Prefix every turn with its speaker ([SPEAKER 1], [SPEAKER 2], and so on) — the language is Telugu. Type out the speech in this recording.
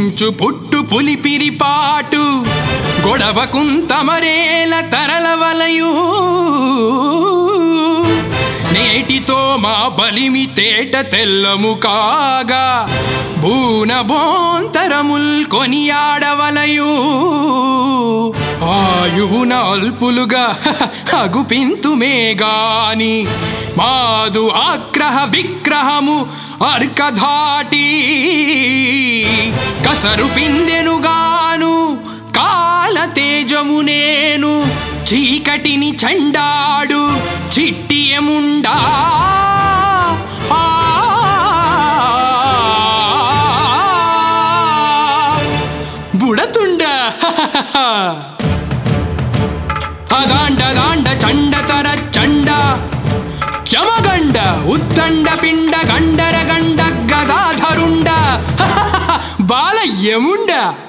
[SPEAKER 1] పుట్టించు పుట్టు పులిపిరి పాటు గొడవ కుంతమరేల తరలవలయు నేటితో మా బలిమి తేట తెల్లము కాగా బూన బోంతరముల్ కొనియాడవలయు ఆయువున అల్పులుగా అగుపింతుమే గాని మాదు ఆగ్రహ విగ్రహము అర్కధాటి కసరు పిందెనుగాను కాల తేజము నేను చీకటిని చండాడు చిట్టియముండా ఆ బుడతుండ అదాండ దాండ చండతర చండ క్షమగండ ఉత్తండ పిండ గండర గండ గదాధరుండ బాల యముండ